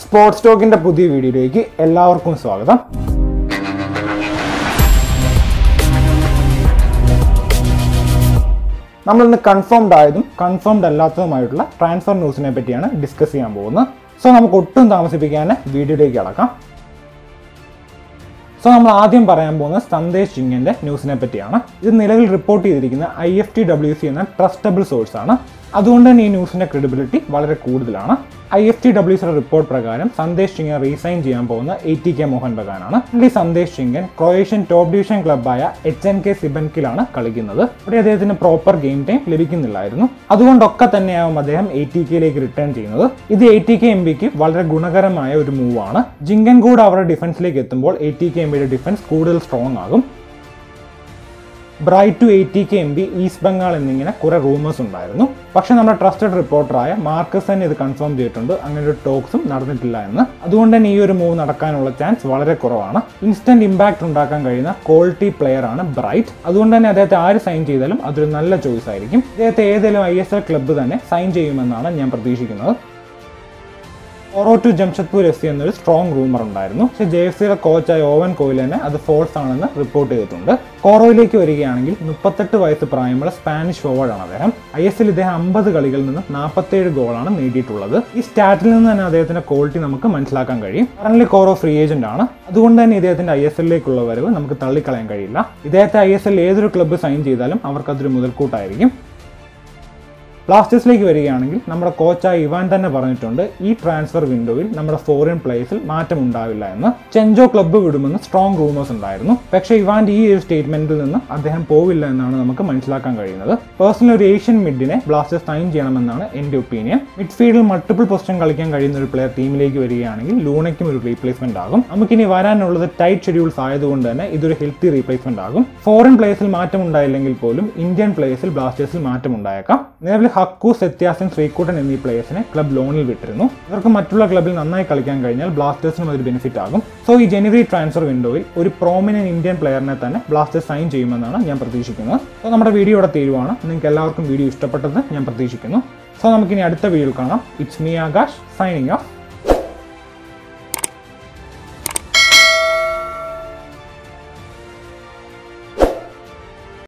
sports ടോക്കിന്റെ പുതിയ വീഡിയോയിലേക്ക് എല്ലാവർക്കും സ്വാഗതം നമ്മൾ ഇന്ന് കൺഫേംഡ് ആയതും കൺഫേംഡ് അല്ലാത്തതുമായിട്ടുള്ള ട്രാൻസ്ഫർ ന്യൂസിനെ പറ്റിയാണ് ഡിസ്കസ് ചെയ്യാൻ പോകുന്നത് സോ നമുക്ക് ഒട്ടും താമസിപ്പിക്കാതെ വീഡിയോയിലേക്ക് കടക്കാം സോ നമ്മൾ ആദ്യം പറയാൻ പോകുന്നത് സന്ദേശ് സിംഗിന്റെ ന്യൂസിനെ പറ്റിയാണ് ഇത് നിലവിൽ റിപ്പോർട്ട് ചെയ്തിരിക്കുന്ന I F T W C എന്ന ട്രസ്റ്റബിൾ സോഴ്സ് ആണ് അതുകൊണ്ട് തന്നെ ഈ ന്യൂസിന്റെ ക്രെഡിബിലിറ്റി വളരെ കൂടുതലാണ് ഐ എഫ് ടി ഡബ്ല്യു സിയുടെ റിപ്പോർട്ട് പ്രകാരം സന്ദേശ് സിംഗൻ റീസൈൻ ചെയ്യാൻ പോകുന്ന എ ടി കെ മോഹൻ ബഗാനാണ് ഈ Sandesh Jhingan Croatian top division ക്ലബ്ബായ എച്ച് എൻ കെ സിബൻകിലാണ് കളിക്കുന്നത് ഇവിടെ അദ്ദേഹത്തിന് പ്രോപ്പർ ഗെയിം ടൈം ലഭിക്കുന്നില്ലായിരുന്നു അതുകൊണ്ടൊക്കെ തന്നെയാവും അദ്ദേഹം എ ടി കെയിലേക്ക് റിട്ടേൺ ചെയ്യുന്നത് ഇത് എ ടി കെ എം ബിക്ക് വളരെ ഗുണകരമായ ഒരു മൂവാണ് ജിങ്കൻ കൂടെ അവരുടെ ഡിഫൻസിലേക്ക് എത്തുമ്പോൾ എ ടി കെ എം ബിയുടെ ഡിഫൻസ് കൂടുതൽ സ്ട്രോങ് ആകും Bright to A T K M B East Bengal എന്നിങ്ങനെ കുറെ റൂമേഴ്സ് ഉണ്ടായിരുന്നു പക്ഷെ നമ്മുടെ ട്രസ്റ്റഡ് റിപ്പോർട്ടറായ മാർക്കസ് തന്നെ ഇത് കൺഫേം ചെയ്തിട്ടുണ്ട് അങ്ങനെ ഒരു ടോക്സും നടന്നിട്ടില്ല എന്ന് അതുകൊണ്ട് തന്നെ ഈ ഒരു മൂവ് നടക്കാനുള്ള ചാൻസ് വളരെ കുറവാണ് ഇൻസ്റ്റന്റ് ഇമ്പാക്ട് ഉണ്ടാക്കാൻ കഴിയുന്ന ക്വാളിറ്റി പ്ലെയർ ആണ് ബ്രൈറ്റ് അതുകൊണ്ട് തന്നെ അദ്ദേഹത്തെ ആര് സൈൻ ചെയ്താലും അതൊരു നല്ല ചോയ്സ് ആയിരിക്കും അദ്ദേഹത്തെ ഏതെങ്കിലും ഐ എസ് എൽ ക്ലബ്ബ് തന്നെ സൈൻ ചെയ്യുമെന്നാണ് ഞാൻ പ്രതീക്ഷിക്കുന്നത് ഓറോ ടു ജംഷഡ്പൂർ എഫ് സി എന്നൊരു സ്ട്രോങ് റൂമർ ഉണ്ടായിരുന്നു പക്ഷേ ജെ എഫ് സിയുടെ കോച്ചായ ഓവൻ കോയിൽ തന്നെ അത് ഫോൾസ് ആണെന്ന് റിപ്പോർട്ട് ചെയ്തിട്ടുണ്ട് കോറോയിലേക്ക് വരികയാണെങ്കിൽ മുപ്പത്തെട്ട് വയസ്സ് പ്രായമുള്ള സ്പാനിഷ് ഫോർവേഡാണ് അദ്ദേഹം ഐ എസ് എൽ ഇദ്ദേഹം അമ്പത് കളികളിൽ നിന്ന് നാൽപ്പത്തേഴ് ഗോളാണ് നേടിയിട്ടുള്ളത് ഈ സ്റ്റാറ്റിൽ നിന്ന് തന്നെ അദ്ദേഹത്തിന്റെ ക്വാളിറ്റി നമുക്ക് മനസ്സിലാക്കാൻ കഴിയും കറന്റ് കോറോ ഫ്രീ ഏജന്റ് ആണ് അതുകൊണ്ട് തന്നെ ഇദ്ദേഹത്തിന്റെ ഐ എസ് എല്ലിലേക്കുള്ള വരവ് നമുക്ക് തള്ളിക്കളയാൻ കഴിയില്ല ഇദ്ദേഹത്തെ ഐ എസ് എൽ ഏതൊരു ക്ലബ്ബ് സൈൻ ചെയ്താലും അവർക്കതൊരു മുതൽക്കൂട്ടായിരിക്കും ബ്ലാസ്റ്റേഴ്സിലേക്ക് വരികയാണെങ്കിൽ നമ്മുടെ കോച്ചായ ഇവാൻ തന്നെ പറഞ്ഞിട്ടുണ്ട് ഈ ട്രാൻസ്ഫർ വിൻഡോയിൽ നമ്മുടെ ഫോറിൻ പ്ലേയേഴ്സിൽ മാറ്റം ഉണ്ടാവില്ല എന്ന് ചെഞ്ചോ ക്ലബ്ബ് വിടുമെന്ന് സ്ട്രോങ് റൂമേഴ്സ് ഉണ്ടായിരുന്നു പക്ഷേ ഇവാന്റെ ഈ ഒരു സ്റ്റേറ്റ്മെന്റിൽ നിന്ന് അദ്ദേഹം പോവില്ല എന്നാണ് നമുക്ക് മനസ്സിലാക്കാൻ കഴിയുന്നത് പേഴ്സണൽ ഒരു ഏഷ്യൻ മിഡിനെ ബ്ലാസ്റ്റേഴ്സ് സൈൻ ചെയ്യണമെന്നാണ് എൻ്റെ ഒപ്പീനിയൻ മിഡ്ഫീൽഡിൽ മൾട്ടിപ്പിൾ പൊസിഷൻ കളിക്കാൻ കഴിയുന്ന ഒരു പ്ലെയർ ടീമിലേക്ക് വരികയാണെങ്കിൽ ലൂണയ്ക്കും ഒരു റീപ്ലേസ്മെന്റ് ആകും നമുക്കിനി വരാനുള്ളത് ടൈറ്റ് ഷെഡ്യൂൾസ് ആയതുകൊണ്ട് തന്നെ ഇതൊരു ഹെൽത്തി റീപ്ലേസ്മെന്റ് ആകും ഫോറിൻ പ്ലേയേഴ്സിൽ മാറ്റം ഉണ്ടായില്ലെങ്കിൽ പോലും ഇന്ത്യൻ പ്ലേയേഴ്സിൽ ബ്ലാസ്റ്റേഴ്സിൽ മാറ്റം ഉണ്ടായേക്കാം നിലവിൽ ഹക്കു സെത്യാസൻ ശ്രീകുട്ടൻ എന്നീ പ്ലേയേഴ്സിനെ ക്ലബ് ലോണിൽ വിട്ടിരുന്നു ഇവർക്ക് മറ്റുള്ള ക്ലബിൽ നന്നായി കളിക്കാൻ കഴിഞ്ഞാൽ ബ്ലാസ്റ്റേഴ്സിനും അതൊരു ബെനിഫിറ്റ് ആകും സോ ഈ ജനുവരി ട്രാൻസ്ഫർ വിൻഡോയിൽ ഒരു പ്രോമിനന്റ് ഇന്ത്യൻ പ്ലെയറിനെ തന്നെ ബ്ലാസ്റ്റേഴ്സ് സൈൻ ചെയ്യുമെന്നാണ് ഞാൻ പ്രതീക്ഷിക്കുന്നത് സോ നമ്മുടെ വീഡിയോ ഇവിടെ തീരുവാണ് നിങ്ങൾക്ക് എല്ലാവർക്കും വീഡിയോ ഇഷ്ടപ്പെട്ടെന്ന് ഞാൻ പ്രതീക്ഷിക്കുന്നു സോ നമുക്കിനി അടുത്ത വീഡിയോയിൽ കാണാം it's me Akash signing of